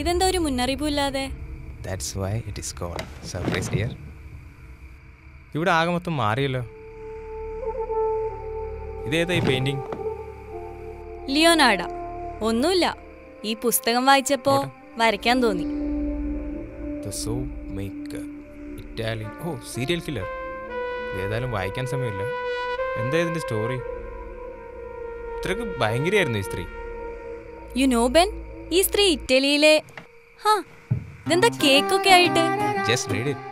ഇതെന്താ ഒരു മുന്നറിയിപ്പും ഇല്ലാതെ that's why it is called surprise dear ഇവിടെ ആകെ മൊത്തം മാറിയല്ലോ ഇതേതാ ഈ പെയിന്റിങ് ലിയോനാർഡ ഒന്നുമില്ല ഈ പുസ്തകം വായിച്ചപ്പോ വരയ്ക്കാൻ തോന്നി ദ സോ മേക്കർ ഇറ്റാലിയൻ ഓ സീരിയൽ കില്ലർ ഏതായാലും വായിക്കാൻ സമയമില്ല എന്താ ഇതിൻ്റെ സ്റ്റോറി ഇത്രക്ക് ഭയങ്കരമായിരുന്നു ഈ സ്ത്രീ യു നോ ബെൻ ഈ സ്ത്രീ ഇറ്റലിയിലെ ഹാ ഇതെന്താ കേക്കൊക്കെ ആയിട്ട് just read it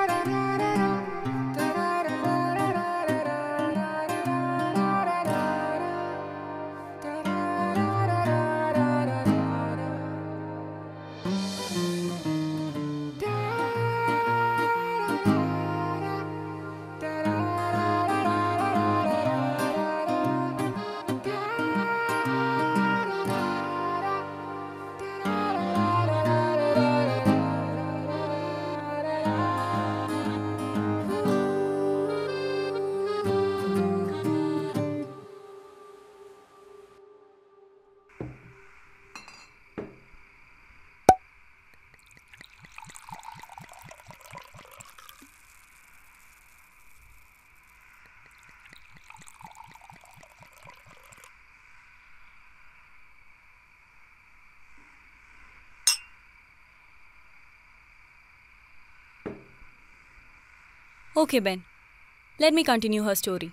okay Ben let me continue her story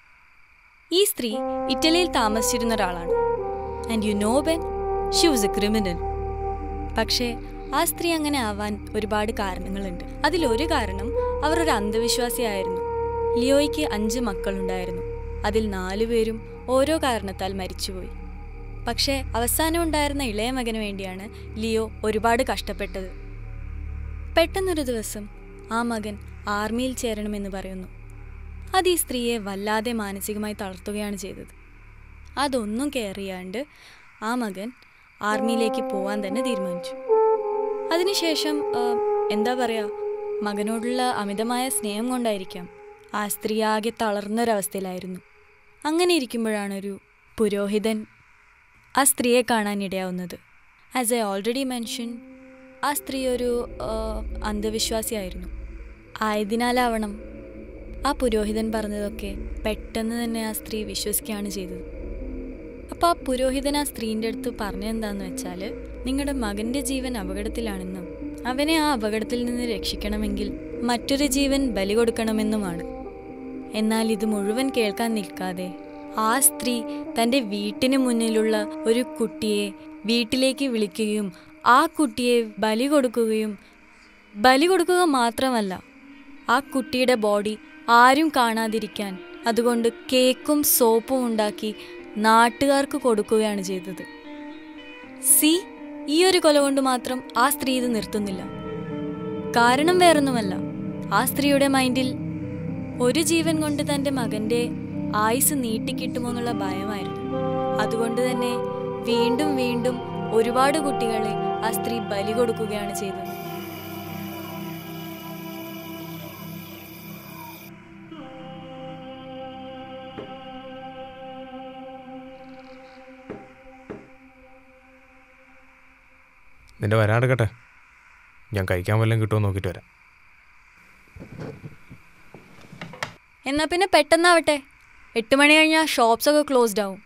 ഈ സ്ത്രീ ഇറ്റലിയിൽ താമസിച്ചിരുന്ന ഒരാളാണ് and you know Ben she was a criminal പക്ഷേ ആ സ്ത്രീ അങ്ങനെ ആവാൻ ഒരുപാട് കാരണങ്ങളുണ്ട് അതിലൊരു കാരണം അവർ ഒരു അന്ധവിശ്വാസിയായിരുന്നു ലിയോയ്ക്ക് അഞ്ച് മക്കളുണ്ടായിരുന്നു അതിൽ നാലുപേരും ഓരോ കാരണത്താൽ മരിച്ചുപോയി പക്ഷേ അവസാനം ഉണ്ടായിരുന്ന ഇളയ മകന് വേണ്ടിയാണ് ലിയോ ഒരുപാട് കഷ്ടപ്പെട്ടത് പെട്ടെന്നൊരു ദിവസം ആ മകൻ ആർമിയിൽ ചേരണമെന്ന് പറയുന്നു അത് ഈ സ്ത്രീയെ വല്ലാതെ മാനസികമായി തളർത്തുകയാണ് ചെയ്തത് അതൊന്നും കെയർ ചെയ്യാണ്ട് ആ മകൻ ആർമിയിലേക്ക് പോവാൻ തന്നെ തീരുമാനിച്ചു അതിനുശേഷം ആ, എന്താ പറയുക മകനോടുള്ള അമിതമായ സ്നേഹം കൊണ്ടായിരിക്കാം ആ സ്ത്രീ ആകെ തളർന്നൊരവസ്ഥയിലായിരുന്നു അങ്ങനെ ഇരിക്കുമ്പോഴാണ് ഒരു പുരോഹിതൻ ആ സ്ത്രീയെ കാണാനിടയാവുന്നത് ആസ് ഐ ഓൾറെഡി മെൻഷൻ ആ സ്ത്രീ ഒരു ആ, അന്ധവിശ്വാസിയായിരുന്നു ആയതിനാലാവണം ആ പുരോഹിതൻ പറഞ്ഞതൊക്കെ പെട്ടെന്ന് തന്നെ ആ സ്ത്രീ വിശ്വസിക്കുകയാണ് ചെയ്തത് അപ്പോൾ ആ പുരോഹിതൻ ആ സ്ത്രീൻ്റെ അടുത്ത് പറഞ്ഞതെന്താന്ന് വെച്ചാൽ നിങ്ങളുടെ മകൻ്റെ ജീവൻ അപകടത്തിലാണെന്നും അവനെ ആ അപകടത്തിൽ നിന്ന് രക്ഷിക്കണമെങ്കിൽ മറ്റൊരു ജീവൻ ബലി കൊടുക്കണമെന്നുമാണ് എന്നാൽ ഇത് മുഴുവൻ കേൾക്കാൻ നിൽക്കാതെ ആ സ്ത്രീ തൻ്റെ വീട്ടിന് മുന്നിലുള്ള ഒരു കുട്ടിയെ വീട്ടിലേക്ക് വിളിക്കുകയും ആ കുട്ടിയെ ബലി കൊടുക്കുകയും ബലി കൊടുക്കുക മാത്രമല്ല ആ കുട്ടിയുടെ ബോഡി ആരും കാണാതിരിക്കാൻ അതുകൊണ്ട് കേക്കും സോപ്പും ഉണ്ടാക്കി നാട്ടുകാർക്ക് കൊടുക്കുകയാണ് ചെയ്തത് സി ഈ ഒരു കൊല കൊണ്ട് മാത്രം ആ സ്ത്രീ ഇത് നിർത്തുന്നില്ല കാരണം വേറൊന്നുമല്ല ആ സ്ത്രീയുടെ മൈൻഡിൽ ഒരു ജീവൻ കൊണ്ട് തൻ്റെ മകൻ്റെ ആയുസ് നീട്ടിക്കിട്ടുമോ എന്നുള്ള ഭയമായിരുന്നു അതുകൊണ്ട് തന്നെ വീണ്ടും വീണ്ടും ഒരുപാട് കുട്ടികളെ ആ സ്ത്രീ ബലി കൊടുക്കുകയാണ് ചെയ്തത് നിന്റെ വരാണ്ടെക്കട്ടെ ഞാൻ കഴിക്കാൻ വല്ലതും കിട്ടുമോ നോക്കിയിട്ട് വരാം എന്നാ പിന്നെ പെട്ടെന്നാവട്ടെ എട്ട് മണി കഴിഞ്ഞാൽ ഷോപ്സ് ഒക്കെ ക്ലോസ്ഡ് ആവും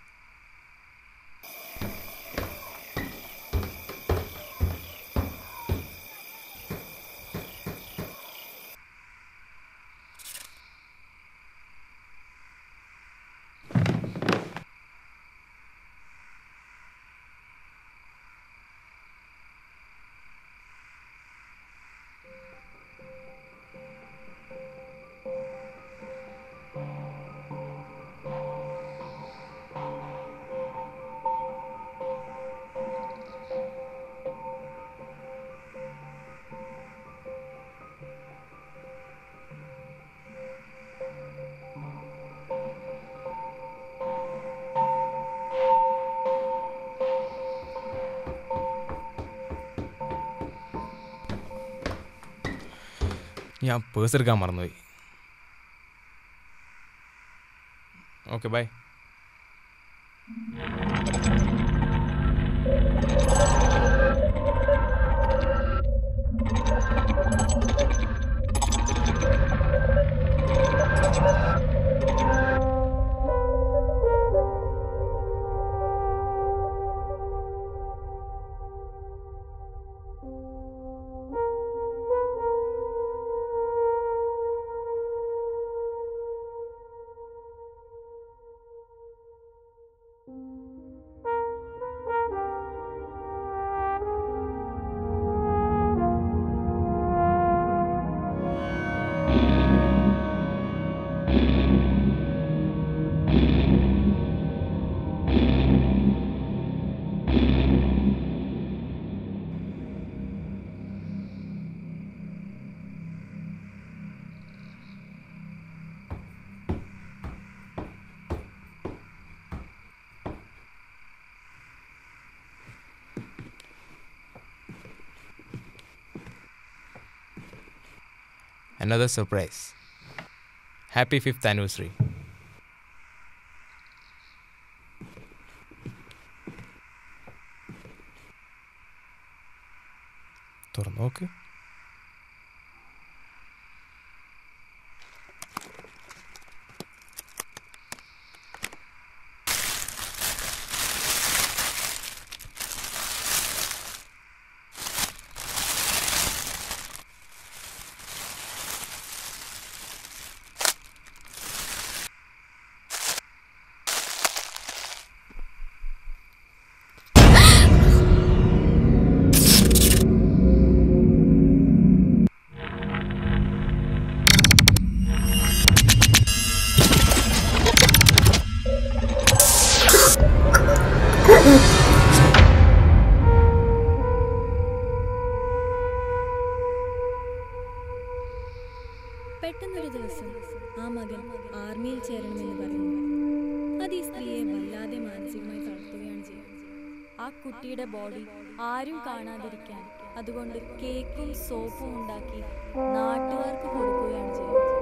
ഞാൻ പേഴ്സ് എടുക്കാൻ മറന്നുപോയി okay by another surprise happy fifth anniversary തുറന്നു നോക്ക് പെട്ടെന്നൊരു ദിവസം ആ മകൻ ആർമിയിൽ ചേരണമെന്ന് പറയുന്നു അത് ഈ സ്ത്രീയെ വല്ലാതെ മാനസികമായി തളർത്തുകയാണ് ചെയ്യുന്നത് ആ കുട്ടിയുടെ ബോഡി ആരും കാണാതിരിക്കാൻ അതുകൊണ്ട് കേക്കും സോപ്പും ഉണ്ടാക്കി നാട്ടുകാർക്ക് കൊടുക്കുകയാണ് ചെയ്യുന്നത്